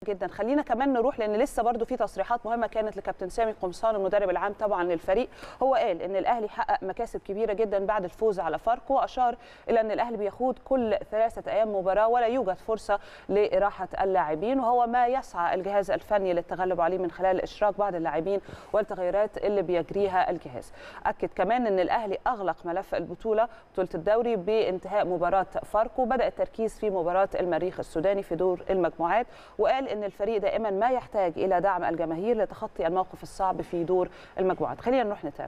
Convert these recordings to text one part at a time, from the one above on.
جدا خلينا كمان نروح لان لسه برضو في تصريحات مهمه كانت لكابتن سامي قمصان المدرب العام طبعا للفريق هو قال ان الاهلي حقق مكاسب كبيره جدا بعد الفوز على فاركو واشار الى ان الاهلي بيخوض كل ثلاثه ايام مباراه ولا يوجد فرصه لاراحه اللاعبين وهو ما يسعى الجهاز الفني للتغلب عليه من خلال اشراك بعض اللاعبين والتغييرات اللي بيجريها الجهاز اكد كمان ان الاهلي اغلق ملف البطوله بطوله الدوري بانتهاء مباراه فاركو بدا التركيز في مباراه المريخ السوداني في دور المجموعات وقال ان الفريق دائما ما يحتاج الى دعم الجماهير لتخطي الموقف الصعب في دور المجموعات خلينا نروح نتابع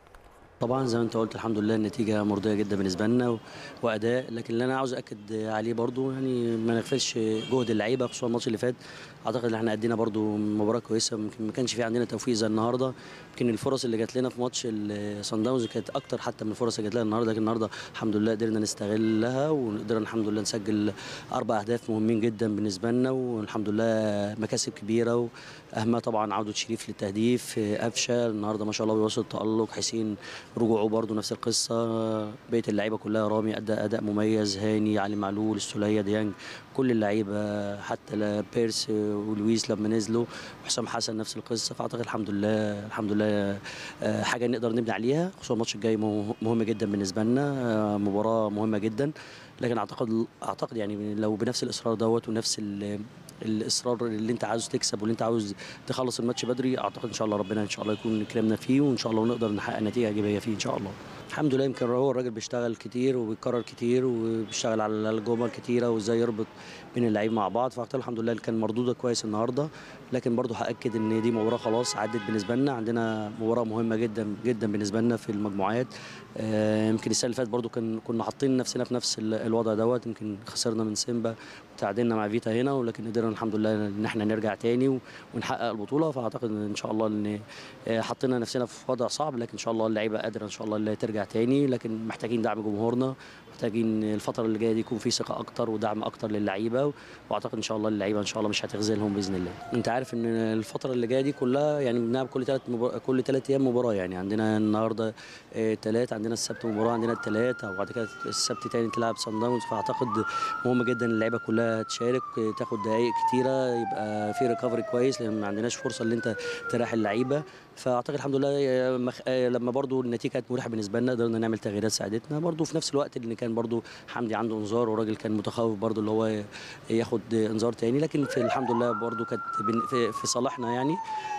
طبعا زي ما انت قلت الحمد لله النتيجه مرضيه جدا بالنسبه لنا و- واداء لكن اللي انا عاوز اكد عليه برضو يعني ما نغفلش جهد اللعيبه خصوصا الماتش اللي فات اعتقد ان احنا ادينا برضو مباراه كويسه يمكن ما كانش في عندنا توفيق زي النهارده يمكن الفرص اللي جات لنا في ماتش الصن داونز كانت اكتر حتى من الفرص اللي جات لنا النهارده لكن النهارده الحمد لله قدرنا نستغلها وقدرنا الحمد لله نسجل اربع اهداف مهمين جدا بالنسبه لنا والحمد لله مكاسب كبيره واهمها طبعا عوده شريف للتهديف قفشه النهارده ما شاء الله بيوصل تالق حسين رجوعه برضو نفس القصه بقيه اللعيبه كلها رامي ادى اداء مميز هاني علي معلول السوليه ديانج كل اللعيبه حتى لا بيرس ولويس لما نزلوا وحسام حسن نفس القصه فاعتقد الحمد لله الحمد لله آه، حاجه نقدر نبني عليها خصوصا الماتش الجاي مه- مهم جدا بالنسبه لنا آه، مباراه مهمه جدا لكن اعتقد اعتقد يعني لو بنفس الاصرار دوت ونفس ال- الاصرار اللي انت عاوز تكسب واللي انت عاوز تخلص الماتش بدري اعتقد ان شاء الله ربنا ان شاء الله يكون كلامنا فيه وان شاء الله نقدر نحقق نتيجه ايجابيه فيه ان شاء الله الحمد لله يمكن هو الراجل بيشتغل كتير وبيكرر كتير وبيشتغل على الجمل كتيره وازاي يربط بين اللعيب مع بعض فاعتقد الحمد لله كان مردوده كويس النهارده لكن برضه هاكد ان دي مباراه خلاص عدت بالنسبه لنا عندنا مباراه مهمه جدا جدا بالنسبه لنا في المجموعات آه، يمكن السنه اللي فاتت برضه كان كنا حاطين نفسنا في نفس ال- الوضع دوت يمكن خسرنا من سيمبا وتعادلنا مع فيتا هنا ولكن قدرنا الحمد لله ان احنا نرجع تاني و- ونحقق البطوله فاعتقد ان ان شاء الله ان آه، حطينا نفسنا في وضع صعب لكن ان شاء الله اللعيبه قادره ان شاء الله اللي ترجع تاني لكن محتاجين دعم جمهورنا محتاجين الفتره اللي جايه دي يكون في ثقه اكتر ودعم اكتر للعيبه واعتقد ان شاء الله اللعيبه ان شاء الله مش هتخذلهم باذن الله انت عارف ان الفتره اللي جايه دي كلها يعني بنلعب كل ثلاث مبار... كل ثلاث ايام مباراه يعني عندنا النهارده ثلاث عندنا السبت مباراه عندنا الثلاث وبعد كده السبت تاني تلعب صن داونز فاعتقد مهم جدا ان اللعيبه كلها تشارك آه، تاخد دقائق كتيره يبقى في ريكفري كويس لان ما عندناش فرصه ان انت تريح اللعيبه فاعتقد الحمد لله آه، مخ- آه، لما برضو النتيجه كانت مريحه بالنسبه لنا قدرنا نعمل تغييرات ساعدتنا برضو في نفس الوقت اللي كان برضو حمدي عنده انذار والراجل كان متخوف برضو اللي هو ياخد انذار تاني لكن في الحمد لله برضو كانت بن- في- في صالحنا يعني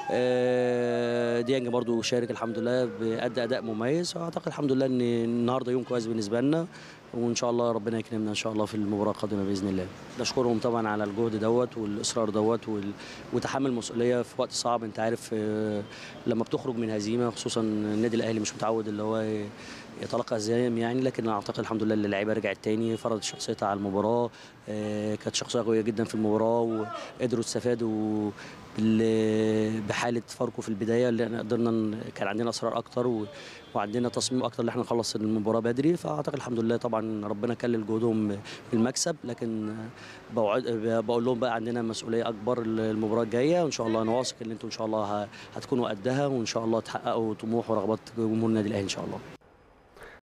آه، ديانج برضو شارك الحمد لله بأدى اداء مميز واعتقد الحمد لله ان النهارده يوم كويس بالنسبه لنا وان شاء الله ربنا يكرمنا ان شاء الله في المباراه القادمه باذن الله نشكرهم طبعا على الجهد دوت والاصرار دوت وال- وتحمل المسؤوليه في وقت صعب انت عارف آه، لما بتخرج من هزيمه خصوصا النادي الاهلي مش متعود اللي هو يتلقى هزايم يعني لكن اعتقد الحمد لله ان اللعيبه رجعت تاني فرضت شخصيتها على المباراه آه، كانت شخصيه قويه جدا في المباراه وقدروا يستفادوا بال- بحاله فاركو في البدايه اللي احنا قدرنا ن- كان عندنا اصرار اكتر و- وعندنا تصميم اكتر ان احنا نخلص المباراه بدري فاعتقد الحمد لله طبعا ربنا كلل جهودهم بالمكسب لكن بوعد بقول لهم بقى عندنا مسؤوليه اكبر المباراه الجايه وان شاء الله انا واثق ان انتم ان شاء الله ه- هتكونوا قدها وان شاء الله تحققوا طموح ورغبات جمهور النادي الاهلي ان شاء الله